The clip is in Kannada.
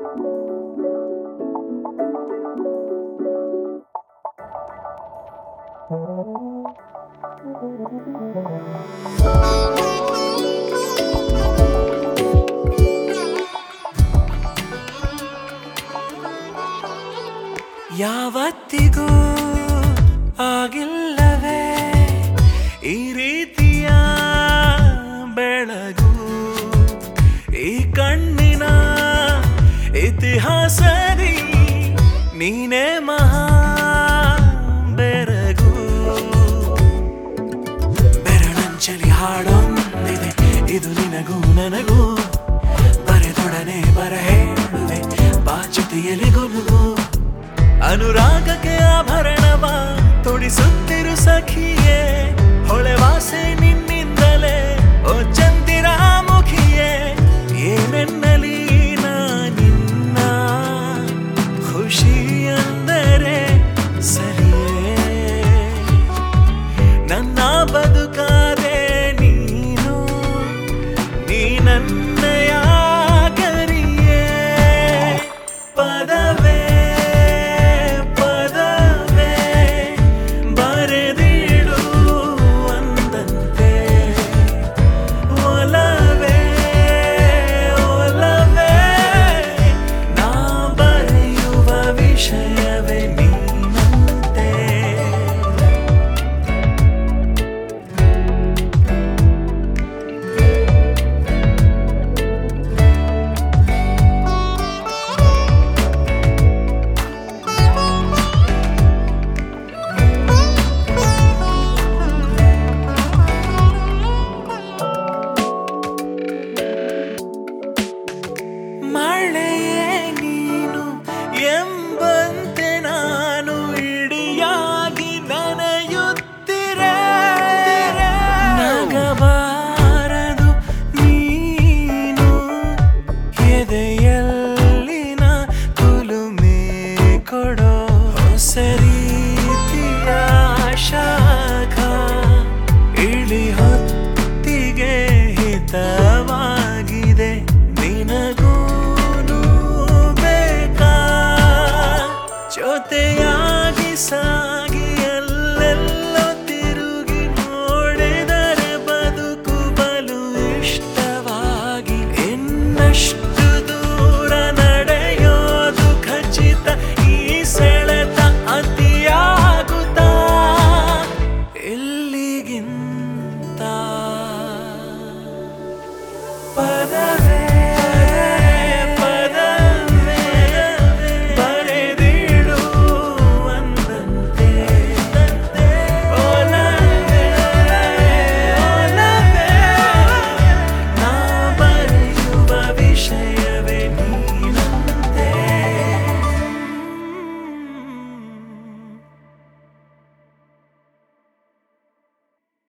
ಯಾವತ್ತಿಗೂ ಆಗಿಲ್ಲವೇ ಈ ರೀತಿಯ ಬೆಳಗು ಈ ಕಣ್ಣಿನ ಇತಿಹಾಸದಿ ನೀನೇ ಮಹಾ ಬೆರಗು ಬೆರಳಂಚಲಿ ಹಾಡೊಂದಿದೆ ಇದು ನಿನಗೂ ನನಗೂ ಬರೆದೊಡನೆ ಬರ ಹೇಳುವೆ ಬಾಚುತಿಯಲಿ ಗುನುಗು ಅನುರಾಗಕ್ಕೆ ಆಭರಣವ ತೊಡಿಸುತ್ತಿರು ಸಖಿಯೇ ಹೊಳೆವಾಸೆ ನಿನ್ನಿಂದಲೇ ಓ ಚಂದಿರ ಮುಖಿಯೇ ಏನೆನ್ನಲಿ ನಿನ್ನ ಖುಷಿ ಅಂದರೆ ಸರಿಯೇ ನನ್ನ ಬದುಕಾದೆ ನೀನು ನೀ ನನ್ನ